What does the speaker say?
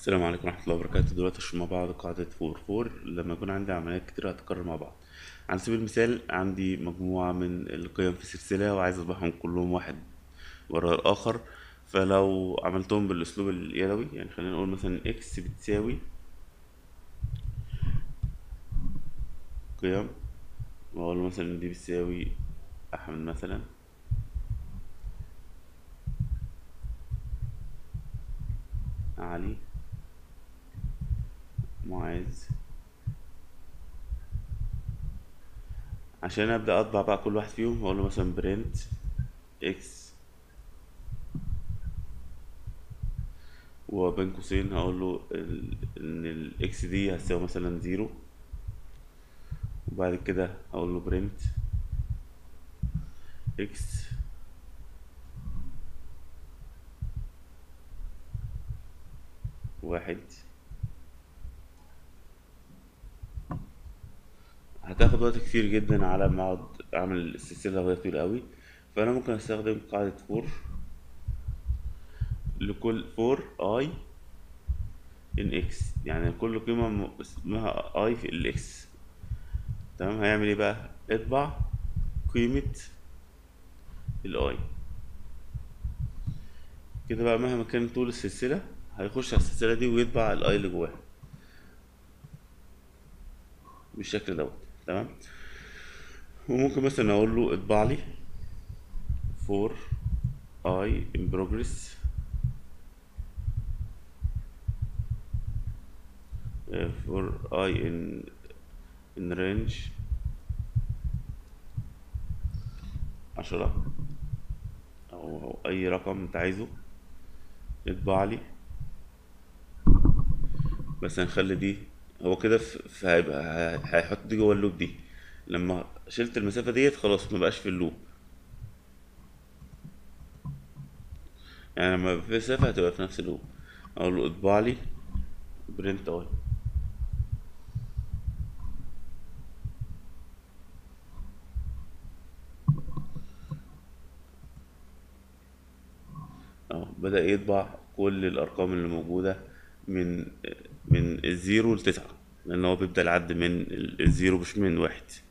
السلام عليكم ورحمة الله وبركاته دلوقتي هنشوف مع بعض قاعدة فور فور لما يكون عندي عمليات كتير هتتكرر مع بعض على سبيل المثال عندي مجموعة من القيم في سلسلة وعايز أطبعهم كلهم واحد ورا الآخر فلو عملتهم بالأسلوب اليدوي يعني خلينا نقول مثلا إكس بتساوي قيم وأقول له مثلا دي بتساوي أحمد مثلا علي معاذ عشان ابدا اطبع بقى كل واحد فيهم هقول له مثلا برنت اكس وبين قوسين هقول له ال- ان الاكس دي هتساوي مثلا زيرو وبعد كده هقول له برنت اكس واحد هتاخد وقت كتير جدا على ما اقعد اعمل السلسله وهي طويله قوي فانا ممكن استخدم قاعده فور لكل فور اي ان اكس يعني كل قيمه م- اسمها اي في الاكس تمام هيعمل ايه بقى اطبع قيمه الاي كده بقى مهما كان طول السلسله هيخش على السلسله دي ويطبع الاي اللي جواها بالشكل دوت تمام وممكن مثلا اقول له اطبع لي فور اي ان بروجرس فور اي ان ان رينج عشرة أو, أو أي رقم أنت عايزه اطبع لي بس هنخلي دي هو كده في في- هيبقى ه- هيحط دي جوه اللوب دي لما شلت المسافة ديت خلاص ما بقاش في اللوب يعني لما يبقى في مسافة هتبقى في نفس اللوب اقول له اطبع لي برنت اي اه بدأ يطبع كل الأرقام اللي موجودة من من الزيرو لتسعة لأن هو بيبدأ العد من ال- الزيرو مش من واحد